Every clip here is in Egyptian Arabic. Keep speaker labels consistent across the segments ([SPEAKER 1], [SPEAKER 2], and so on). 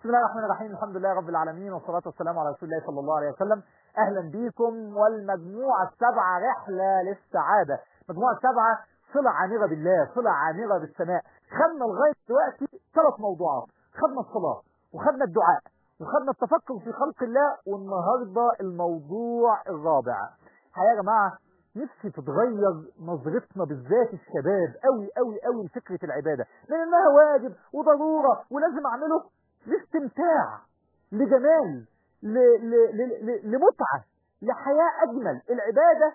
[SPEAKER 1] بسم الله الرحمن الرحيم الحمد لله رب العالمين والصلاة والسلام على رسول الله صلى الله عليه وسلم أهلا بكم والمجموعة السبعة رحلة للسعادة مجموعة السبعة صلة عامرة بالله صلة عامرة بالسماء خدنا لغاية دلوقتي ثلاث موضوعات خدنا الصلاة وخدنا الدعاء وخدنا التفكر في خلق الله والنهاردة الموضوع الرابع يا جماعة نفسي تتغير نظرتنا بالذات الشباب قوي قوي قوي لفكرة العبادة من انها واجب وضرورة ولازم اعمله لاستمتاع لجمال ل... ل... ل... ل... لمتعة لحياة اجمل العبادة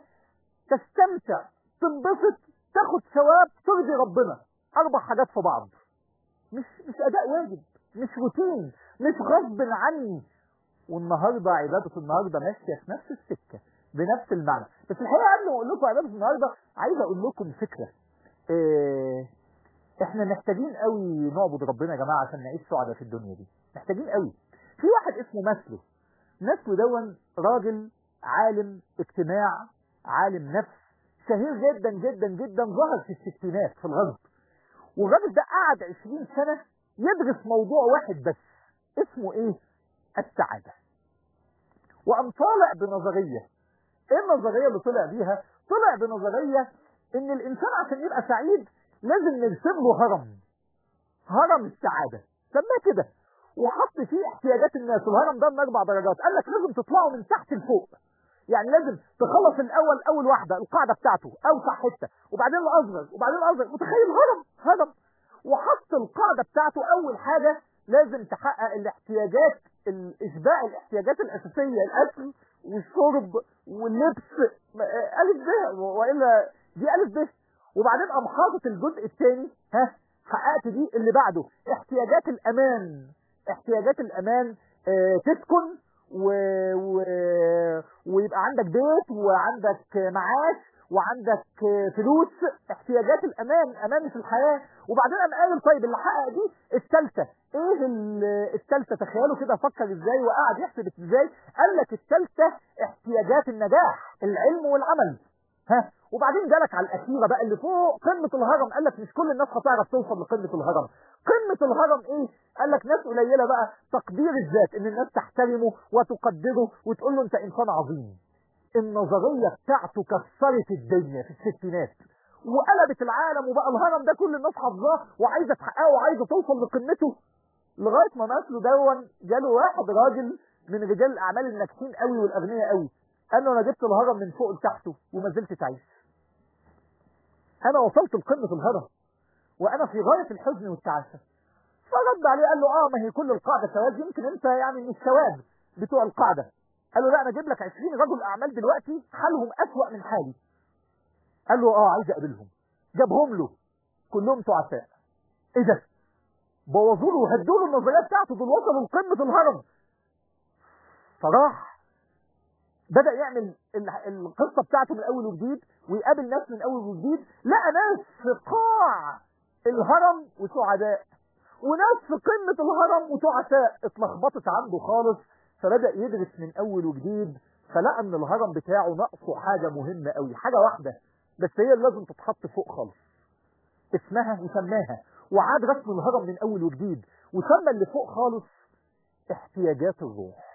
[SPEAKER 1] تستمتع تنبسط تاخد ثواب ترضي ربنا اربع حاجات في بعض مش مش اداء واجب مش روتين مش غصب عني والنهارده عباده النهارده ماشيه في نفس السكه بنفس المعنى بس الحقيقه قبل ما اقول لكم عباده النهارده عايز اقول لكم فكره إيه احنا محتاجين قوي نعبد ربنا يا جماعه عشان نعيش سعداء في الدنيا دي محتاجين قوي في واحد اسمه مسلو مسلو دون راجل عالم اجتماع عالم نفس شهير جدا جدا جدا ظهر في الستينات في الغرب والراجل ده قعد 20 سنه يدرس موضوع واحد بس اسمه ايه السعاده وقام طالع بنظريه ايه النظريه اللي طلع بيها طلع بنظريه ان الانسان عشان يبقى سعيد لازم نرسم له هرم هرم السعاده سماه كده وحط فيه احتياجات الناس الهرم ده من اربع درجات قال لك لازم تطلعوا من تحت لفوق يعني لازم تخلص الاول اول واحده القاعده بتاعته اوسع حته وبعدين الاصغر وبعدين الاصغر متخيل هرم هرم وحط القاعده بتاعته اول حاجه لازم تحقق الاحتياجات الاشباع الاحتياجات الاساسيه الاكل والشرب واللبس الف ب والا دي الف ب وبعدين قام حاطط الجزء الثاني ها حققت دي اللي بعده احتياجات الامان احتياجات الامان اه تسكن و... و... ويبقى عندك بيت وعندك معاش وعندك فلوس احتياجات الامان امان في الحياه وبعدين قام قال طيب اللي حقق دي الثالثه ايه الثالثه تخيلوا كده فكر ازاي وقعد يحسب ازاي قال لك الثالثه احتياجات النجاح العلم والعمل ها وبعدين جالك على الاخيره بقى اللي فوق قمه الهرم قال لك مش كل الناس هتعرف توصل لقمه الهرم قمه الهرم ايه قال لك ناس قليله بقى تقدير الذات ان الناس تحترمه وتقدره وتقول له انت انسان عظيم النظريه بتاعته كسرت الدنيا في الستينات وقلبت العالم وبقى الهرم ده كل الناس حافظاه وعايزه تحققه وعايزه توصل لقمته لغايه ما مثله دون جاله واحد راجل من رجال الاعمال الناجحين قوي والاغنياء قوي قال له انا جبت الهرم من فوق لتحته وما زلت تعيش انا وصلت لقمه الهرم وانا في غايه الحزن والتعاسه فرد عليه قال له اه ما هي كل القاعده سواد يمكن انت يعني من السواد بتوع القاعده قال له لا انا اجيب لك 20 رجل اعمال دلوقتي حالهم اسوأ من حالي قال له اه عايز اقابلهم جابهم له كلهم تعساء ايه ده بوظوا له وهدوا له النظريه بتاعته دول وصلوا لقمه الهرم فراح بدا يعمل القصه بتاعته من اول وجديد ويقابل ناس من اول وجديد لقى ناس في قاع الهرم وسعداء وناس في قمه الهرم وتعساء اتلخبطت عنده خالص فبدا يدرس من اول وجديد فلقى ان الهرم بتاعه ناقصه حاجه مهمه قوي حاجه واحده بس هي اللي لازم تتحط فوق خالص اسمها وسماها وعاد رسم الهرم من اول وجديد وسمى اللي فوق خالص احتياجات الروح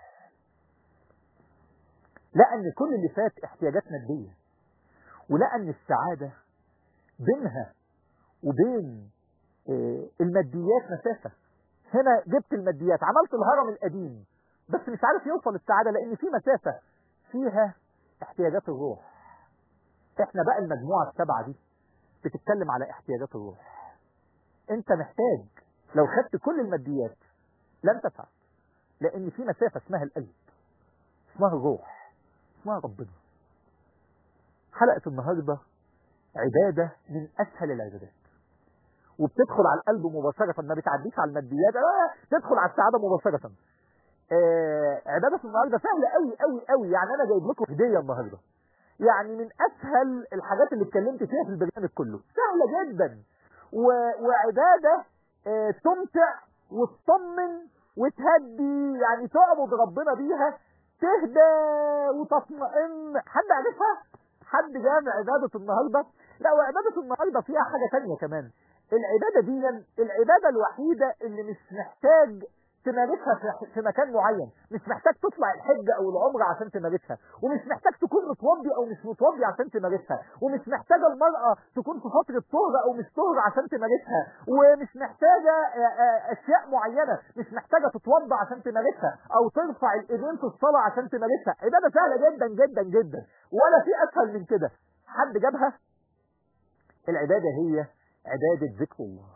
[SPEAKER 1] لقى ان كل اللي فات احتياجات ماديه ولقى ان السعاده بينها وبين الماديات مسافه هنا جبت الماديات عملت الهرم القديم بس مش عارف يوصل للسعاده لان في مسافه فيها احتياجات الروح احنا بقى المجموعه السبعه دي بتتكلم على احتياجات الروح انت محتاج لو خدت كل الماديات لن تسعد لان في مسافه اسمها القلب اسمها الروح اسمها ربنا حلقه النهارده عباده من اسهل العبادات وبتدخل على القلب مباشره ما بتعديش على الماديات آه تدخل على السعاده مباشره آه عباده النهارده سهله قوي قوي قوي يعني انا جايب لكم هديه النهارده يعني من اسهل الحاجات اللي اتكلمت فيها في البرنامج كله سهله جدا و... وعباده آه تمتع وتطمن وتهدي يعني تعبد ربنا بيها تهدى وتطمئن حد عارفها حد جامع عباده النهارده لا وعباده النهارده فيها حاجه تانية كمان العباده دي العباده الوحيده اللي مش محتاج تمارسها في- في مكان معين مش محتاج تطلع الحج او العمره عشان تمارسها ومش محتاج تكون متوضي او مش متوضي عشان تمارسها ومش محتاجه المراه تكون في فتره طهر او مش طهر عشان تمارسها ومش محتاجه آه، آه، اشياء معينه مش محتاجه تتوضى عشان تمارسها او ترفع الايدين في الصلاه عشان تمارسها عباده سهله جدا جدا جدا ولا في اسهل من كده حد جابها العباده هي عباده ذكر الله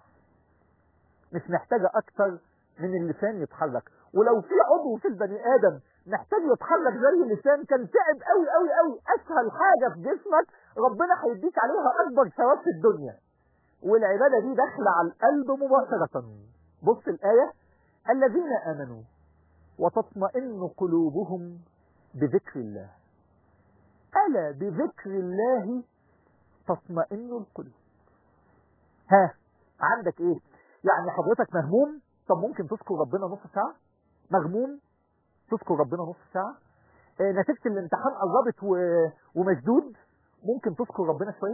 [SPEAKER 1] مش محتاجة أكتر من اللسان يتحرك ولو في عضو في البني آدم محتاج يتحرك زي اللسان كان تعب قوي قوي قوي أسهل حاجة في جسمك ربنا هيديك عليها أكبر ثواب في الدنيا والعبادة دي داخلة على القلب مباشرة بص الآية الذين آمنوا وتطمئن قلوبهم بذكر الله ألا بذكر الله تطمئن القلوب ها عندك ايه يعني حضرتك مهموم طب ممكن تذكر ربنا نص ساعة مغموم تذكر ربنا نص ساعة آه، نتيجة الامتحان قربت و... ومشدود ممكن تذكر ربنا شوية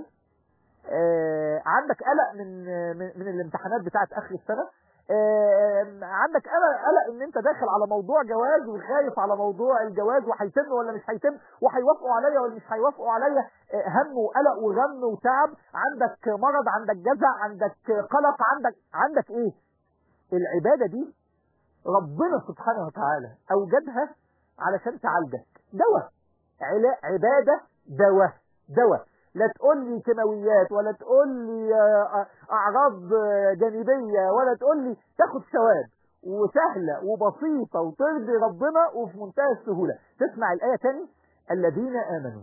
[SPEAKER 1] آه، عندك قلق من من, من الامتحانات بتاعت اخر السنة آه، عندك قلق قلق ان انت داخل على موضوع جواز وخايف على موضوع الجواز وهيتم ولا مش هيتم وهيوافقوا عليا ولا مش هيوافقوا عليا آه، هم وقلق وغم وتعب عندك مرض عندك جزع عندك قلق عندك عندك ايه العبادة دي ربنا سبحانه وتعالى اوجدها علشان تعالجك دواء علا- عبادة دواء دواء لا تقول لي كيماويات ولا تقول لي آه، اعراض آه، جانبيه ولا تقول لي تاخد ثواب وسهله وبسيطه وترضي ربنا وفي منتهى السهوله تسمع الايه تاني الذين امنوا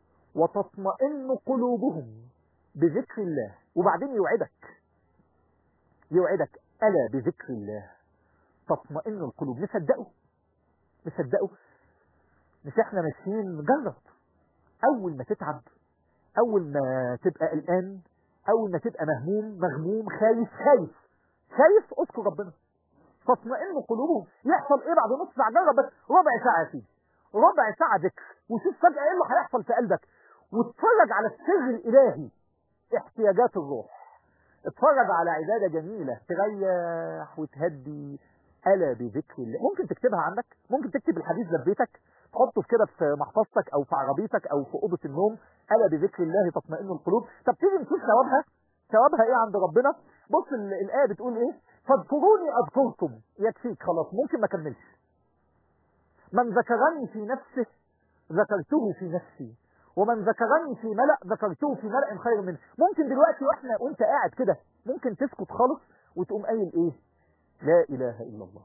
[SPEAKER 1] وتطمئن قلوبهم بذكر الله وبعدين يوعدك يوعدك الا بذكر الله تطمئن القلوب نصدقه نصدقه مش احنا ماشيين جرب اول ما تتعب اول ما تبقى قلقان اول ما تبقى مهموم مغموم خايف خايف خايف اذكر ربنا تطمئن قلوبهم يحصل ايه بعد نص ساعه جرب بس ربع ساعه يا سيدي ربع ساعه ذكر وشوف فجاه ايه اللي هيحصل في قلبك واتفرج على السر الالهي احتياجات الروح اتفرج على عباده جميله تريح وتهدي الا بذكر الله ممكن تكتبها عندك ممكن تكتب الحديث ده في بيتك تحطه في كده في محفظتك او في عربيتك او في اوضه النوم الا بذكر الله تطمئن القلوب طب تيجي نشوف ثوابها ثوابها ايه عند ربنا بص ال- الايه بتقول ايه فاذكروني اذكركم يكفيك خلاص ممكن ما اكملش من ذكرني في نفسه ذكرته في نفسي ومن ذكرني في ملأ ذكرته في ملأ خير منه ممكن دلوقتي واحنا وانت قاعد كده ممكن تسكت خالص وتقوم قايل ايه لا اله الا الله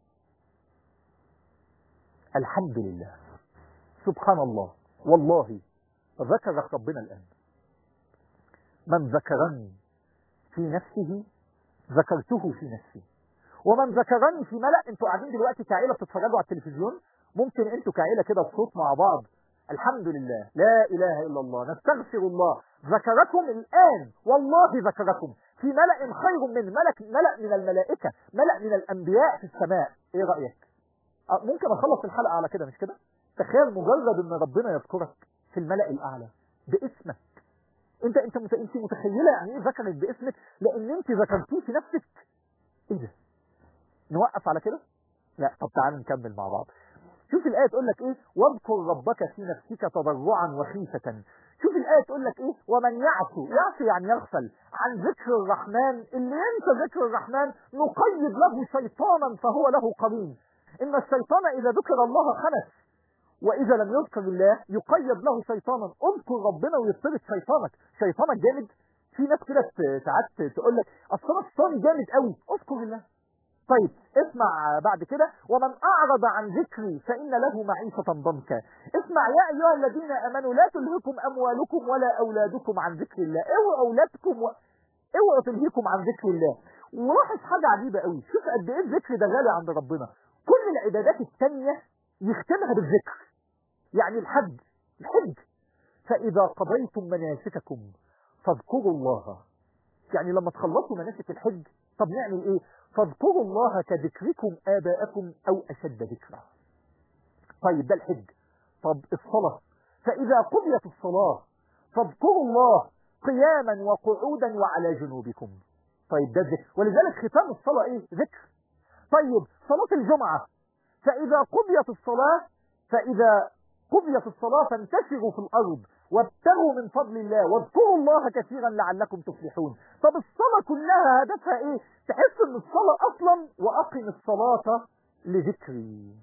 [SPEAKER 1] الحمد لله سبحان الله والله ذكرك ربنا الآن من ذكرني في نفسه ذكرته في نفسي ومن ذكرني في ملأ انتوا قاعدين دلوقتي كعيلة بتتفرجوا على التلفزيون ممكن انتوا كعيلة كده بصوت مع بعض الحمد لله لا إله إلا الله نستغفر الله ذكركم الآن والله ذكركم في ملأ خير من ملك ملأ من الملائكة ملأ من الأنبياء في السماء إيه رأيك آه، ممكن أخلص الحلقة على كده مش كده تخيل مجرد ان ربنا يذكرك في الملأ الأعلى باسمك انت انت مت... انت متخيله يعني ايه ذكرك باسمك لان انت ذكرتيه في نفسك ايه ده نوقف على كده لا طب تعالوا نكمل مع بعض شوف الآية تقول لك إيه واذكر ربك في نفسك تضرعا وخيفة شوف الآية تقول لك إيه ومن يعصو يعصو يعني يغفل عن ذكر الرحمن اللي ينسى ذكر الرحمن نقيد له شيطانا فهو له قرين إن الشيطان إذا ذكر الله خنس وإذا لم يذكر الله يقيد له شيطانا اذكر ربنا ويطرد شيطانك شيطانك جامد في ناس كده ت- ساعات تقول لك أصل أنا شيطاني جامد قوي اذكر الله طيب اسمع بعد كده ومن أعرض عن ذكري فإن له معيشة ضنكا اسمع يا أيها الذين أمنوا لا تلهكم أموالكم ولا أولادكم عن ذكر الله اوعوا أولادكم و... اوعوا تلهيكم عن ذكر الله ولاحظ حاجة عجيبة قوي شوف قد ايه الذكر ده غالي عند ربنا كل العبادات التانية يختمها بالذكر يعني الحج الحج فإذا قضيتم مناسككم فاذكروا الله يعني لما تخلصوا مناسك الحج طب نعمل ايه فاذكروا الله كذكركم آباءكم أو أشد ذكرا طيب ده الحج طب الصلاة فإذا قضيت الصلاة فاذكروا الله قياما وقعودا وعلى جنوبكم طيب ده الذكر ولذلك ختام الصلاة ايه ذكر طيب صلاة الجمعة فإذا قضيت الصلاة فإذا قضيت الصلاة فانتشروا في الأرض وابتغوا من فضل الله واذكروا الله كثيرا لعلكم تفلحون طب الصلاة كلها هدفها ايه تحس ان الصلاة اصلا واقم الصلاة لذكري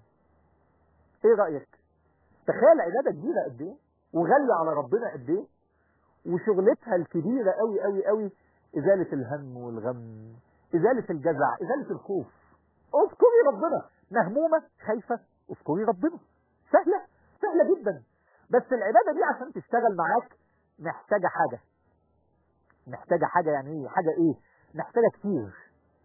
[SPEAKER 1] ايه رأيك تخيل عبادة كبيرة قد ايه وغالية على ربنا قد ايه وشغلتها الكبيرة قوي قوي قوي ازالة الهم والغم ازالة الجزع ازالة الخوف اذكري ربنا مهمومة خايفة اذكري ربنا سهلة سهلة جدا بس العبادة دي عشان تشتغل معاك محتاجة حاجة محتاجة حاجة يعني ايه حاجة ايه محتاجة كتير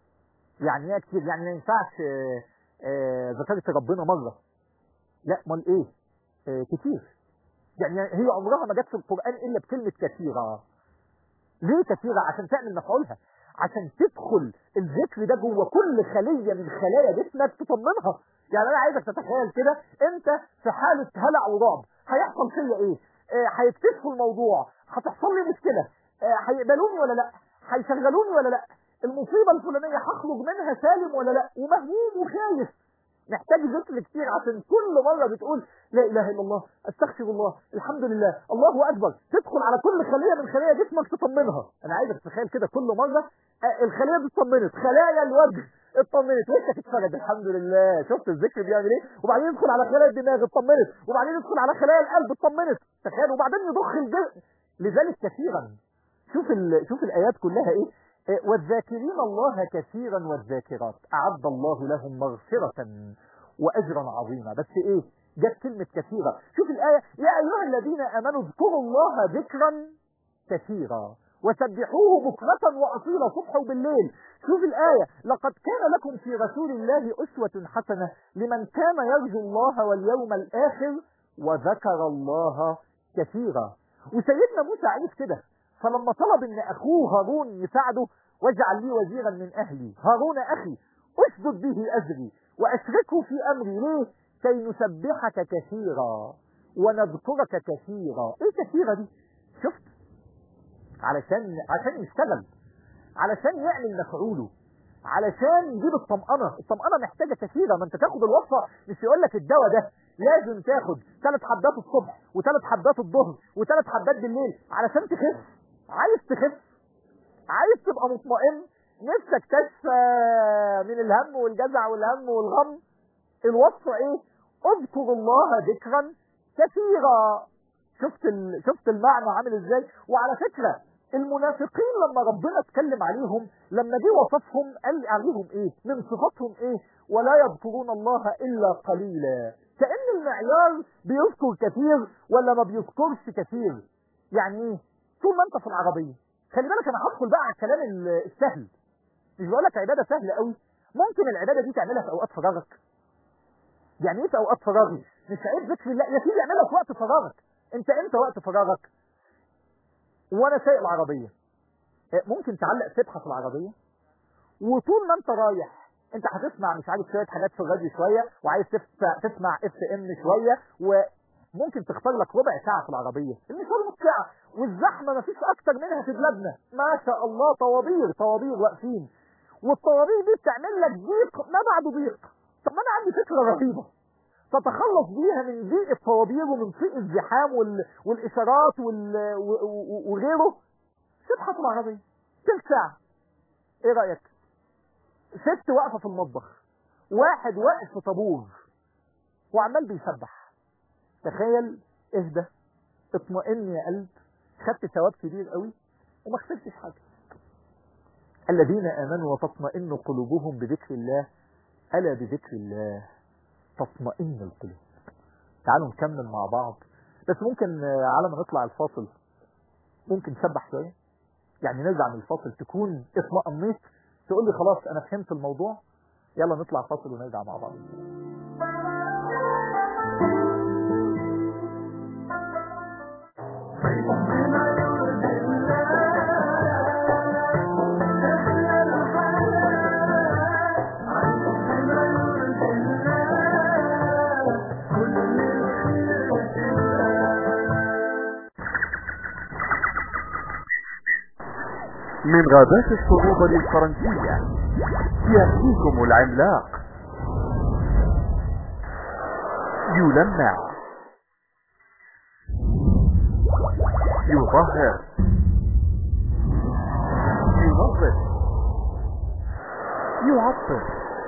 [SPEAKER 1] يعني ايه كتير يعني ما ينفعش آه، آه، ذكرت ربنا مرة لا امال ايه آه، كتير يعني هي عمرها ما جت في القرآن الا بكلمة كثيرة ليه كثيرة عشان تعمل مفعولها عشان تدخل الذكر ده جوه كل خلية من خلايا جسمك تطمنها يعني انا عايزك تتخيل كده انت في حالة هلع ورعب هيحصل فيا ايه آه، هيكتشفوا الموضوع هتحصل لي مشكلة آه، هيقبلوني ولا لا هيشغلوني ولا لا المصيبة الفلانية هخرج منها سالم ولا لا ومهموم وخايف محتاج ذكر كتير عشان كل مرة بتقول لا اله الا الله استغفر الله الحمد لله الله اكبر تدخل على كل خلية من خلايا جسمك تطمنها انا عايزك تتخيل كده كل مرة آه، الخلية دي اطمنت خلايا الوجه اطمنت وشك اتفرد الحمد لله شفت الذكر بيعمل ايه وبعدين يدخل على خلايا الدماغ اطمنت وبعدين يدخل على خلايا القلب اطمنت تخيل وبعدين يضخ الجسم لذلك كثيرا شوف ال... شوف الايات كلها ايه آه، والذاكرين الله كثيرا والذاكرات اعد الله لهم مغفرة واجرا عظيما بس ايه جت كلمة كثيرة شوف الآية يا أيها الذين آمنوا اذكروا الله ذكرا كثيرا وسبحوه بكرة وأصيلا صبح وبالليل شوف الآية لقد كان لكم في رسول الله أسوة حسنة لمن كان يرجو الله واليوم الآخر وذكر الله كثيرا وسيدنا موسى عايز كده فلما طلب ان اخوه هارون يساعده واجعل لي وزيرا من اهلي هارون اخي اشدد به ازري واشركه في امري ليه كي نسبحك كثيرا ونذكرك كثيرا ايه كثيرا دي شفت علشان عشان يشتغل علشان يعمل مفعوله علشان يجيب الطمأنة الطمأنة محتاجة كثيرة ما انت تاخد الوصفة مش يقول لك الدواء ده لازم تاخد ثلاث حبات الصبح وثلاث حبات الظهر وثلاث حبات بالليل علشان تخف عايز تخف عايز تبقى مطمئن نفسك تشفى من الهم والجزع والهم والغم الوصفة ايه اذكر الله ذكرا كثيرا شفت ال... شفت المعنى عامل ازاي وعلى فكرة المنافقين لما ربنا اتكلم عليهم لما جه وصفهم قال عليهم ايه من صفاتهم ايه ولا يذكرون الله الا قليلا كأن المعيار بيذكر كثير ولا ما بيذكرش كثير يعني ايه طول ما انت في العربية خلي بالك انا هدخل بقى على الكلام ال- السهل مش بقول لك عبادة سهلة قوي ممكن العبادة دي تعملها في اوقات فراغك يعني ايه في اوقات فراغي مش عيب ذكر الله يا سيدي اعملها في وقت فراغك انت امتى وقت فراغك وانا سايق العربية اه، ممكن تعلق سبحة في العربية وطول ما انت رايح انت هتسمع مش عارف شوية حاجات في الراديو شوية وعايز تف- تسمع اف ام شوية وممكن تختار لك ربع ساعة في العربية المشوار نص ساعة والزحمة مفيش اكتر منها في بلادنا ما شاء الله طوابير طوابير واقفين والطوابير دي بتعمل لك ضيق ما بعده ضيق طب ما انا عندي فكرة رهيبة تتخلص بيها من ضيق الطوابير ومن ضيق الزحام وال... والاشارات وال... و... و... وغيره سبحة في العربية تلت ساعة ايه رأيك ست واقفة في المطبخ واحد واقف في طابور وعمال بيسبح تخيل اهدى اطمئن يا قلب خدت ثواب كبير قوي وما خسرتش حاجة الذين آمنوا وتطمئن قلوبهم بذكر الله ألا بذكر الله تطمئن القلوب تعالوا نكمل مع بعض بس ممكن آه، على ما نطلع الفاصل ممكن نسبح شوية يعني نرجع من الفاصل تكون اطمئنيت تقول لي خلاص انا فهمت الموضوع يلا نطلع فاصل ونرجع مع بعض
[SPEAKER 2] من غابات الصعوبة الفرنسية يأتيكم العملاق يلمع يطهر ينظف يعطر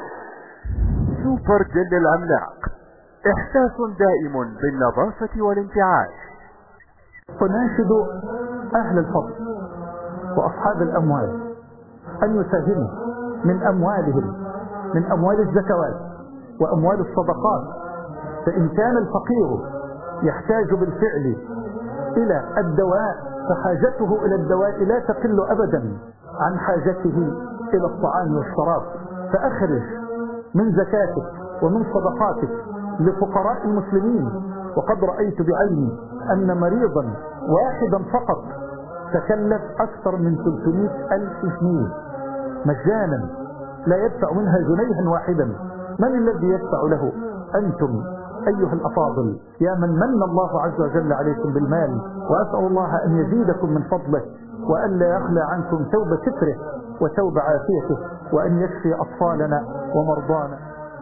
[SPEAKER 2] سوبر جل العملاق احساس دائم بالنظافة والانتعاش
[SPEAKER 3] أناشد أهل الفضل وأصحاب الأموال أن يساهموا من أموالهم من أموال الزكوات وأموال الصدقات فإن كان الفقير يحتاج بالفعل إلى الدواء فحاجته إلى الدواء لا تقل أبدا عن حاجته إلى الطعام والشراب فأخرج من زكاتك ومن صدقاتك لفقراء المسلمين وقد رأيت بعيني أن مريضا واحدا فقط تكلف أكثر من 300 ألف جنيه مجانا لا يدفع منها جنيها واحدا من الذي يدفع له أنتم أيها الأفاضل يا من من الله عز وجل عليكم بالمال وأسأل الله أن يزيدكم من فضله وأن لا يخلى عنكم ثوب ستره وثوب عافيته وأن يشفي أطفالنا ومرضانا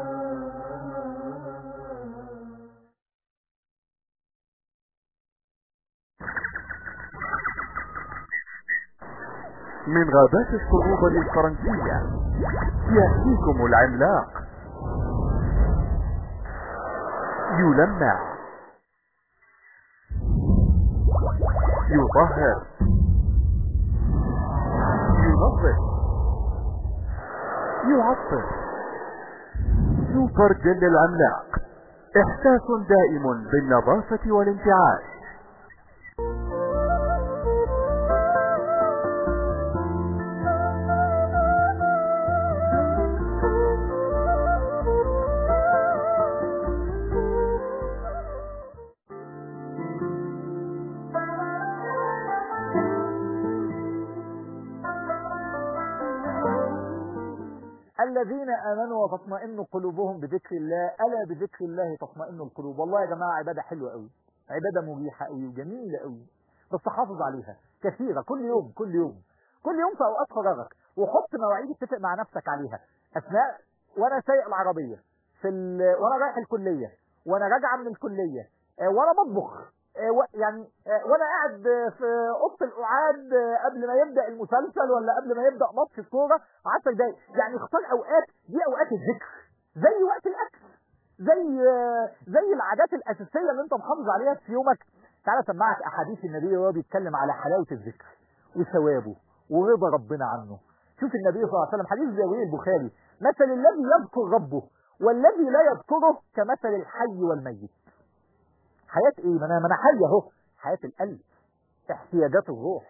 [SPEAKER 2] من غابات الصعوبة الفرنسية يأتيكم العملاق يلمع يطهر ينظف يعطر سوبر جل العملاق احساس دائم بالنظافة والانتعاش
[SPEAKER 1] الذين آمنوا وتطمئن قلوبهم بذكر الله ألا بذكر الله تطمئن القلوب والله يا جماعة عبادة حلوة قوي عبادة مريحة قوي وجميلة قوي بس حافظ عليها كثيرة كل يوم كل يوم كل يوم في أوقات فراغك وحط مواعيد اتفق مع نفسك عليها أثناء وأنا سايق العربية في ال... وأنا رايح الكلية وأنا راجعة من الكلية آه، وأنا بطبخ آه، و- يعني آه، وانا قاعد آه، في اوضه القعاد آه، قبل ما يبدا المسلسل ولا قبل ما يبدا ماتش الكوره 10 دقايق يعني اختار اوقات دي اوقات الذكر زي وقت الاكل زي آه، زي العادات الاساسيه اللي انت محافظ عليها في يومك تعالى اسمعك احاديث النبي وهو بيتكلم على حلاوه الذكر وثوابه ورضا ربنا عنه شوف النبي صلى الله عليه وسلم حديث زي البخاري مثل الذي يذكر ربه والذي لا يذكره كمثل الحي والميت حياة ايه ما انا ما انا حي اهو حياة القلب احتياجات الروح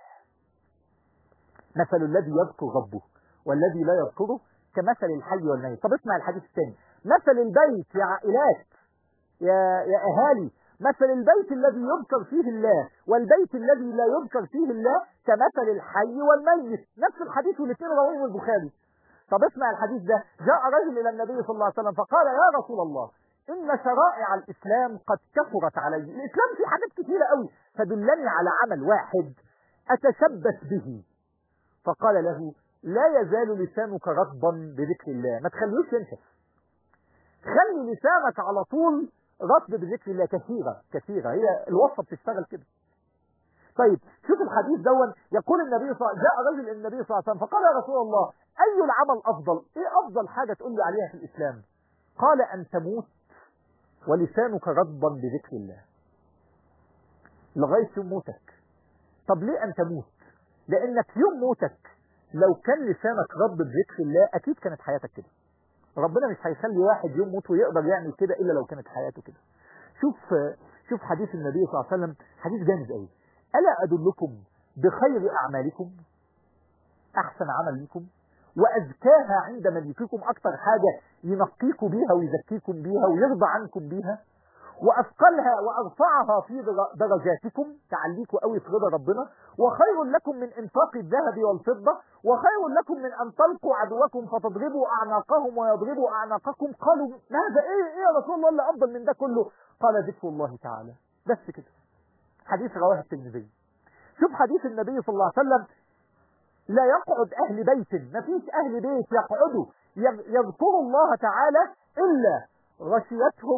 [SPEAKER 1] مثل الذي يذكر ربه والذي لا يذكره كمثل الحي والميت طب اسمع الحديث الثاني مثل البيت يا عائلات يا يا اهالي مثل البيت الذي يذكر فيه الله والبيت الذي لا يذكر فيه الله كمثل الحي والميت نفس الحديث والاثنين رواه البخاري طب اسمع الحديث ده جاء رجل الى النبي صلى الله عليه وسلم فقال يا رسول الله ان شرائع الاسلام قد كثرت علي الاسلام فيه حاجات كثيره قوي فدلني على عمل واحد اتشبث به فقال له لا يزال لسانك رطبا بذكر الله ما تخليهوش ينشف خلي لسانك على طول رطب بذكر الله كثيرة كثيرة هي الوصفة بتشتغل كده طيب شوف الحديث دون يقول النبي صلى جاء رجل النبي صلى الله عليه وسلم فقال يا رسول الله أي العمل أفضل إيه أفضل حاجة تقول لي عليها في الإسلام قال أن تموت ولسانك رطبا بذكر الله لغاية يوم موتك طب ليه أن تموت لأنك يوم موتك لو كان لسانك رطب بذكر الله أكيد كانت حياتك كده ربنا مش هيخلي واحد يوم موت ويقدر يعمل كده إلا لو كانت حياته كده شوف شوف حديث النبي صلى الله عليه وسلم حديث جامد قوي ألا أدلكم بخير أعمالكم أحسن عمل لكم وأزكاها عند مليككم أكثر حاجة ينقيكم بيها ويزكيكم بيها ويرضى عنكم بيها وأثقلها وأرفعها في درجاتكم تعليكوا قوي في رضا ربنا وخير لكم من إنفاق الذهب والفضة وخير لكم من أن تلقوا عدوكم فتضربوا أعناقهم ويضربوا أعناقكم قالوا ماذا إيه إيه يا رسول الله اللي أفضل من ده كله قال ذكر الله تعالى بس كده حديث رواه الترمذي شوف حديث النبي صلى الله عليه وسلم لا يقعد أهل بيت ما فيش أهل بيت يقعدوا يذكروا الله تعالى إلا غشيتهم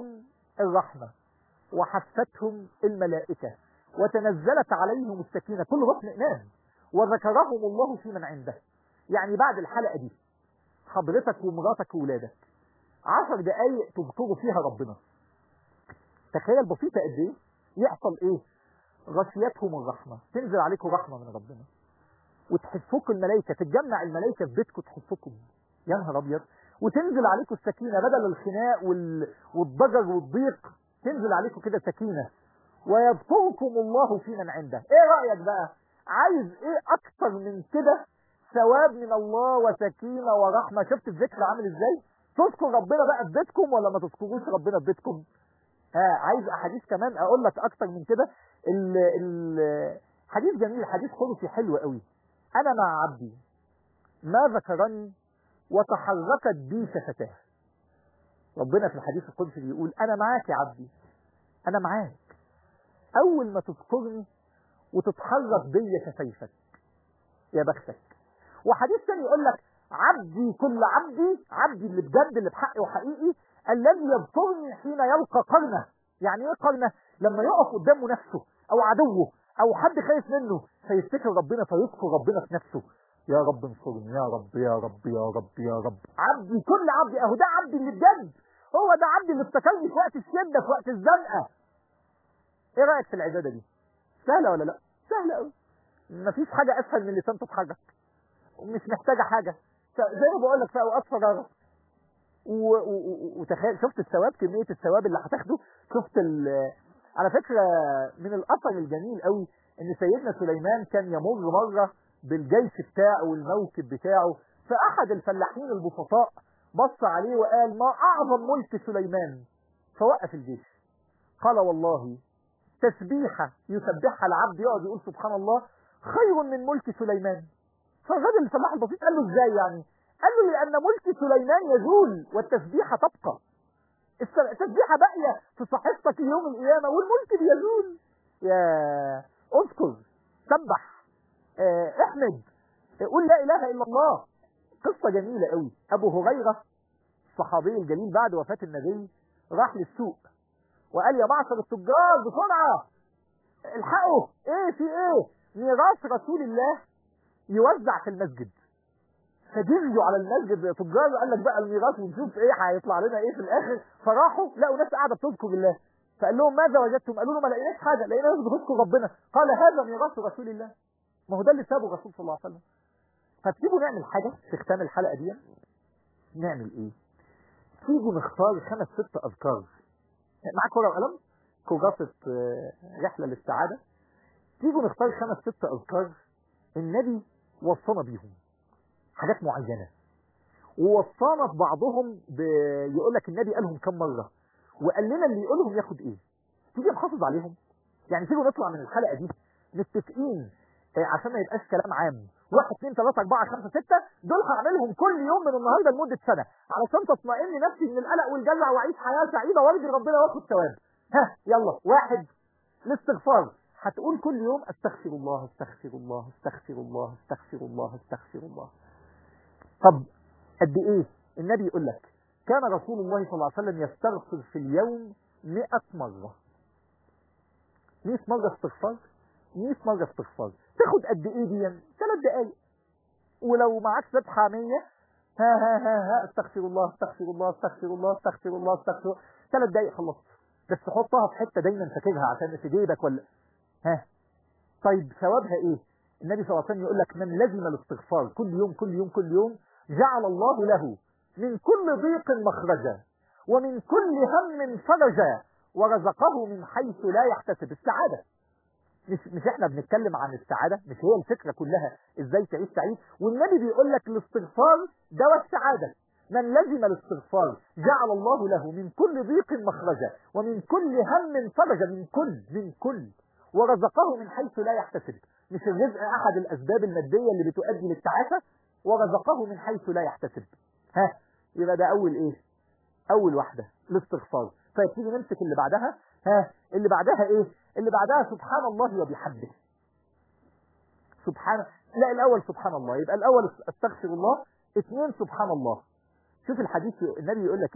[SPEAKER 1] الرحمة وحفتهم الملائكة وتنزلت عليهم السكينة كل ده اطمئنان وذكرهم الله في من عنده يعني بعد الحلقة دي حضرتك ومراتك وولادك عشر دقايق تذكروا فيها ربنا تخيل بسيطة قد ايه يحصل ايه غشيتهم الرحمة تنزل عليكم رحمة من ربنا وتحفكم الملائكة تتجمع الملائكة في بيتكم تحفكم يا نهار ابيض وتنزل عليكم السكينة بدل الخناق وال... والضجر والضيق تنزل عليكم كده سكينة ويذكركم الله في من عنده ايه رأيك بقى عايز ايه اكتر من كده ثواب من الله وسكينة ورحمة شفت الذكر عامل ازاي تذكر ربنا بقى في بيتكم ولا ما تذكروش ربنا في بيتكم ها عايز احاديث كمان اقول لك اكتر من كده ال ال حديث جميل حديث خلقي حلو قوي انا مع عبدي ما ذكرني وتحركت بي شفتاه ربنا في الحديث القدسي بيقول انا معاك يا عبدي انا معاك اول ما تذكرني وتتحرك بيا شفايفك يا بختك وحديث تاني يقول لك عبدي كل عبدي عبدي اللي بجد اللي بحقي وحقيقي الذي يذكرني حين يلقى قرنه يعني ايه قرنه لما يقف قدامه نفسه او عدوه او حد خايف منه فيفتكر ربنا فيذكر ربنا في نفسه يا رب انصرني يا رب يا رب يا رب يا رب عبدي كل عبدي اهو ده عبدي اللي بجد هو ده عبدي اللي افتكرني في وقت الشده في وقت الزنقه ايه رايك في العباده دي سهله ولا لا سهله قوي مفيش حاجه اسهل من اللسان تتحرك مش محتاجه حاجه زي ما بقول لك في اوقات فراغ وتخيل شفت الثواب كميه الثواب اللي هتاخده شفت على فكره من الاثر الجميل قوي ان سيدنا سليمان كان يمر مره بالجيش بتاعه والموكب بتاعه فاحد الفلاحين البسطاء بص عليه وقال ما اعظم ملك سليمان فوقف الجيش قال والله تسبيحه يسبحها العبد يقعد يقول سبحان الله خير من ملك سليمان فالراجل الفلاح البسيط قال له ازاي يعني قال له لان ملك سليمان يزول والتسبيحه تبقى التسبيحه باقيه في صحيفتك يوم القيامه والملك بيزول يا اذكر سبح اه احمد قول لا اله الا الله قصه جميله قوي ابو هريره الصحابي الجليل بعد وفاه النبي راح للسوق وقال يا معشر التجار بسرعه الحقوا ايه في ايه ميراث رسول الله يوزع في المسجد فجريوا على المسجد تجار قال لك بقى الميراث ونشوف ايه هيطلع لنا ايه في الاخر فراحوا لقوا ناس قاعده بتذكر الله فقال لهم ماذا وجدتم قالوا له ما لقيناش حاجه لقينا ناس بتذكر ربنا قال هذا ميراث رسول الله ما هو ده اللي سابه الرسول صلى الله عليه وسلم فتيجوا نعمل حاجه في ختام الحلقه دي نعمل ايه تيجوا نختار خمس ست اذكار معاك ورقه وقلم كراسه رحله للسعاده تيجوا نختار خمس ست اذكار النبي وصانا بيهم حاجات معينة ووصانا في بعضهم بيقول لك النبي قالهم كم مرة وقال لنا اللي يقولهم ياخد ايه تيجي نحافظ عليهم يعني تيجي نطلع من الحلقة دي متفقين عشان ما يبقاش كلام عام واحد اثنين ثلاثة أربعة خمسة ستة دول هعملهم كل يوم من النهاردة لمدة سنة علشان تطمئن نفسي من القلق والجلع وأعيش حياة سعيدة وارجي ربنا واخد ثواب ها يلا واحد الاستغفار هتقول كل يوم استغفر الله استغفر الله استغفر الله استغفر الله استغفر الله طب قد ايه النبي يقول لك كان رسول الله صلى الله عليه وسلم يستغفر في اليوم 100 مرة 100 مرة استغفار 100 مرة استغفار تاخد قد ايه دي ثلاث دقايق ولو معاك سبحة 100 ها ها ها ها استغفر الله استغفر الله استغفر الله استغفر الله استغفر ثلاث دقايق خلصت بس حطها في حتة دايما فاكرها عشان في جيبك ولا ها طيب ثوابها ايه النبي صلى الله عليه وسلم يقول لك من لزم الاستغفار كل يوم كل يوم كل يوم جعل الله له من كل ضيق مخرجا ومن كل هم فرجا ورزقه من حيث لا يحتسب السعادة مش, مش احنا بنتكلم عن السعادة مش هي الفكرة كلها ازاي تعيش سعيد والنبي بيقول لك الاستغفار دواء السعادة من لزم الاستغفار جعل الله له من كل ضيق مخرجا ومن كل هم فرجا من كل من كل ورزقه من حيث لا يحتسب مش الرزق احد الاسباب المادية اللي بتؤدي للتعاسة ورزقه من حيث لا يحتسب ها يبقى ده اول ايه اول واحدة الاستغفار طيب تيجي نمسك اللي بعدها ها اللي بعدها ايه اللي بعدها سبحان الله وبحمده سبحان لا الاول سبحان الله يبقى الاول استغفر الله اثنين سبحان الله شوف الحديث النبي يقول لك ايه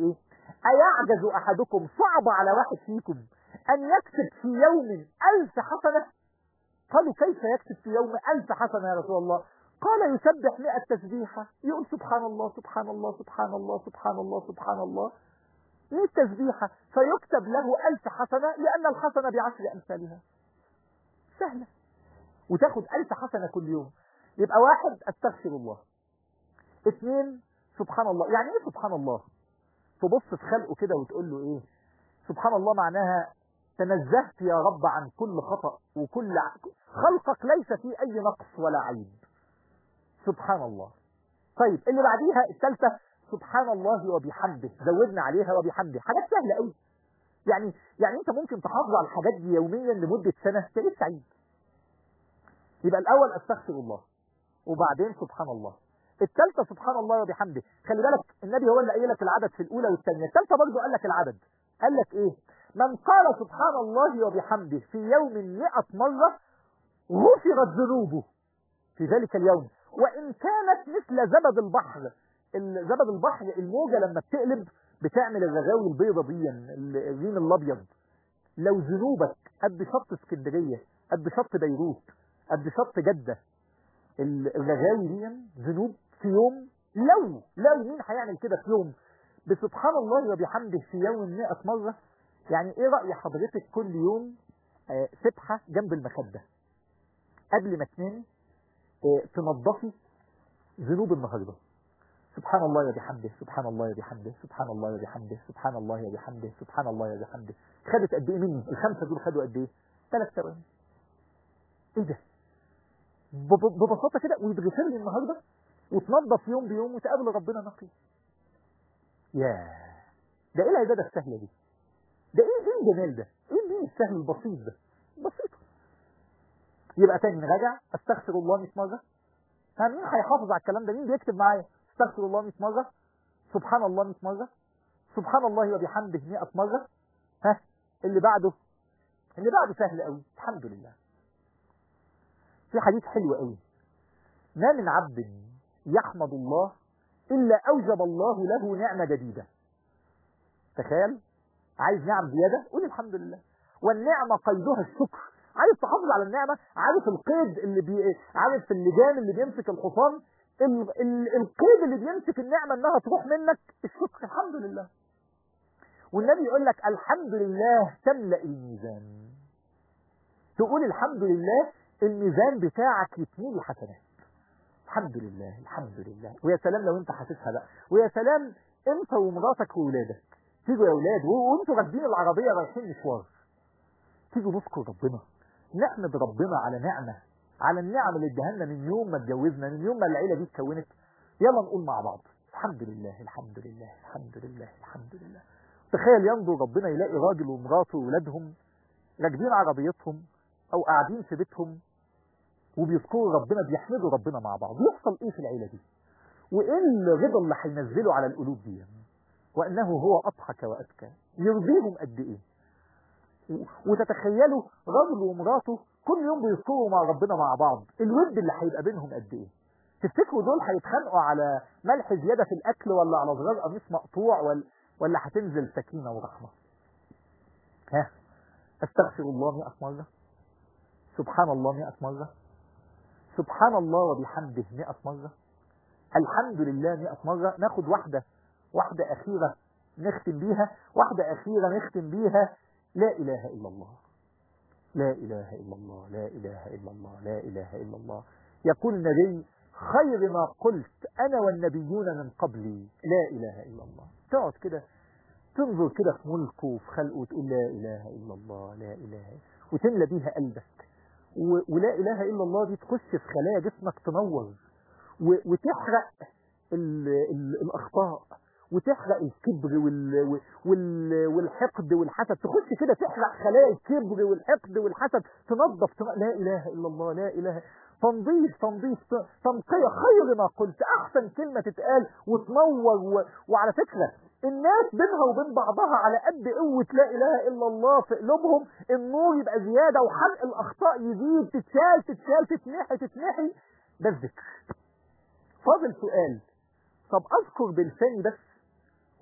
[SPEAKER 1] أيعجز أحدكم صعب على واحد فيكم أن يكتب في يوم ألف حسنة قالوا كيف يكتب في يوم ألف حسنة يا رسول الله قال يسبح مئة تسبيحة يقول سبحان الله سبحان الله سبحان الله سبحان الله سبحان الله مئة تسبيحة فيكتب له ألف حسنة لأن الحسنة بعشر أمثالها سهلة وتاخد ألف حسنة كل يوم يبقى واحد استغفر الله اثنين سبحان الله يعني ايه سبحان الله تبص في خلقه كده وتقول له ايه سبحان الله معناها تنزهت يا رب عن كل خطأ وكل ع- خلقك ليس فيه اي نقص ولا عيب سبحان الله طيب اللي بعديها الثالثة سبحان الله وبحمده زودنا عليها وبحمده حاجات سهلة قوي يعني يعني انت ممكن تحافظ على الحاجات دي يوميا لمدة سنة تلاقيك سعيد يبقى الاول استغفر الله وبعدين سبحان الله الثالثه سبحان الله وبحمده خلي بالك النبي هو اللي قايل لك العدد في الاولى والثانيه الثالثه برضه قال لك العدد قال لك ايه من قال سبحان الله وبحمده في يوم 100 مره غفرت ذنوبه في ذلك اليوم وان كانت مثل زبد البحر ال- زبد البحر الموجه لما بتقلب بتعمل الرغاوي البيضه دي ال- الريم الابيض لو ذنوبك قد شط اسكندريه قد شط بيروت قد شط جده ال- الرغاوي دي ذنوب في يوم لو لو مين هيعمل كده في يوم بسبحان الله وبحمده في يوم 100 مرة يعني ايه رأي حضرتك كل يوم آه، سبحة جنب المخدة قبل ما تنامي آه، تنظفي ذنوب النهارده سبحان الله وبحمده سبحان الله وبحمده سبحان الله وبحمده سبحان الله وبحمده سبحان الله وبحمده خدت قد ايه مني الخمسه دول خدوا قد ايه ثلاث ثواني ايه ده بب- ببساطه كده ويتغفر لي النهارده وتنظف يوم بيوم وتقابل ربنا نقي ياه ده ايه العباده السهله دي ده ايه ايه الجمال ده ايه الدين السهل البسيط ده بسيط يبقى تاني نراجع استغفر الله 100 مره ها مين هيحافظ على الكلام ده مين بيكتب معايا استغفر الله 100 مره سبحان الله 100 مره سبحان الله وبحمده 100 مره ها اللي بعده اللي بعده سهل قوي الحمد لله في حديث حلو قوي ما من عبد يحمد الله إلا أوجب الله له نعمة جديدة تخيل عايز نعم زيادة قول الحمد لله والنعمة قيدها الشكر عايز تحافظ على النعمة عارف القيد اللي بي... عارف اللجام اللي بيمسك الحصان ال... ال... القيد اللي بيمسك النعمة انها تروح منك الشكر الحمد لله والنبي يقول لك الحمد لله تملأ الميزان تقول الحمد لله الميزان بتاعك يتميل حسنات الحمد لله الحمد لله ويا سلام لو انت حاسسها بقى ويا سلام انت ومراتك واولادك تيجوا يا اولاد وانتوا راكبين العربيه رايحين مشوار تيجوا نذكر ربنا نحمد ربنا على نعمه على النعم اللي اداها لنا من يوم ما اتجوزنا من يوم ما العيله دي اتكونت يلا نقول مع بعض الحمد لله الحمد لله الحمد لله الحمد لله تخيل ينظر ربنا يلاقي راجل ومراته واولادهم راكبين عربيتهم او قاعدين في بيتهم وبيذكروا ربنا بيحمدوا ربنا مع بعض يحصل ايه في العيله دي وايه الرضا اللي هينزله على القلوب دي وانه هو اضحك وابكى يرضيهم قد ايه و- وتتخيلوا رجل ومراته كل يوم بيذكروا مع ربنا مع بعض الود اللي هيبقى بينهم قد ايه تفتكروا دول هيتخانقوا على ملح زياده في الاكل ولا على زرار قميص مقطوع ولا ولا هتنزل سكينه ورحمه ها استغفر الله 100 مره سبحان الله 100 مره سبحان الله وبحمده 100 مرة الحمد لله 100 مرة ناخد واحدة واحدة أخيرة نختم بيها واحدة أخيرة نختم بيها لا إله إلا الله لا إله إلا الله لا إله إلا الله لا إله إلا الله يقول النبي خير ما قلت أنا والنبيون من قبلي لا إله إلا الله تقعد كده تنظر كده في ملكه وفي خلقه وتقول لا إله إلا الله لا إله وتملى بيها قلبك و- ولا اله الا الله دي تخش في خلايا جسمك تنور و- وتحرق ال ال الاخطاء وتحرق الكبر وال وال والحقد والحسد تخش كده تحرق خلايا الكبر والحقد والحسد تنظف تن- لا اله الا الله لا اله تنظيف تنظيف ت- تنقية خير ما قلت احسن كلمة تتقال وتنور و... وعلى فكرة الناس بينها وبين بعضها على قد قوة لا اله الا الله في قلوبهم النور يبقى زيادة وحرق الاخطاء يزيد تتشال تتشال تتنحي تتنحي ده الذكر فاضل سؤال طب اذكر بلساني بس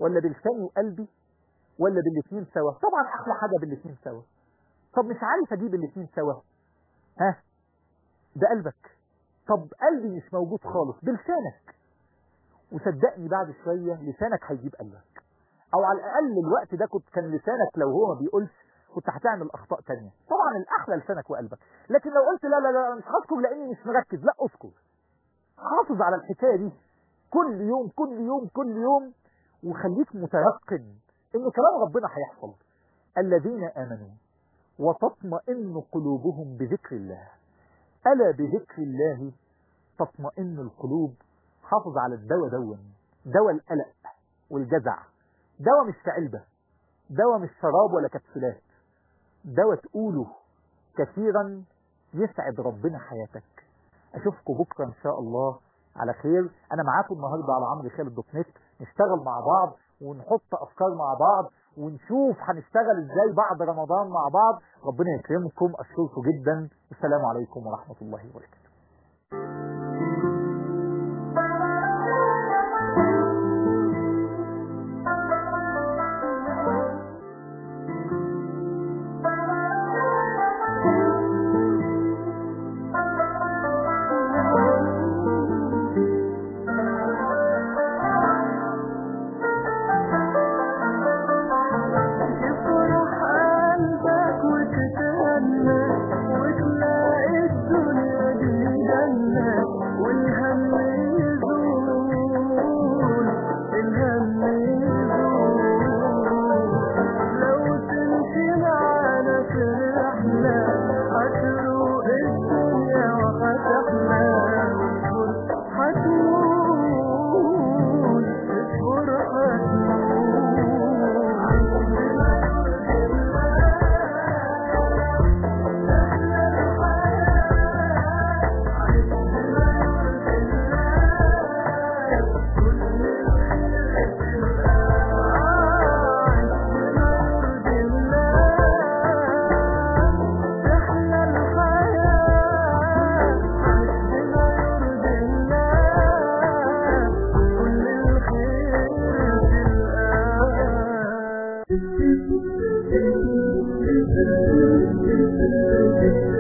[SPEAKER 1] ولا بلساني وقلبي ولا بالاثنين سوا طبعا احلى حاجه بالاثنين سوا طب مش عارف اجيب الاثنين سوا ها ده قلبك طب قلبي مش موجود خالص بلسانك وصدقني بعد شويه لسانك هيجيب قلبك او على الاقل الوقت ده كنت كان لسانك لو هو ما بيقولش كنت هتعمل اخطاء تانية طبعا الاحلى لسانك وقلبك لكن لو قلت لا لا لا مش هذكر لاني مش مركز لا اذكر حافظ على الحكايه دي كل يوم كل يوم كل يوم وخليك متيقن ان كلام ربنا هيحصل الذين امنوا وتطمئن قلوبهم بذكر الله الا بذكر الله تطمئن القلوب حافظ على الدواء دون دواء القلق والجزع دواء مش في علبه دواء مش شراب ولا كبسولات دواء تقوله كثيرا يسعد ربنا حياتك اشوفكم بكره ان شاء الله على خير انا معاكم النهارده على عمرو خالد دوت نت نشتغل مع بعض ونحط افكار مع بعض ونشوف هنشتغل ازاي بعد رمضان مع بعض ربنا يكرمكم اشكركم جدا السلام عليكم ورحمه الله وبركاته
[SPEAKER 4] يفرح قلبك وتتهنى وتلاقي الدنيا دي جنة والهم يزول الهم يزول لو تمشي معانا في الرحلة هتروق الدنيا وهتحلى هتموت اصبر Thank you.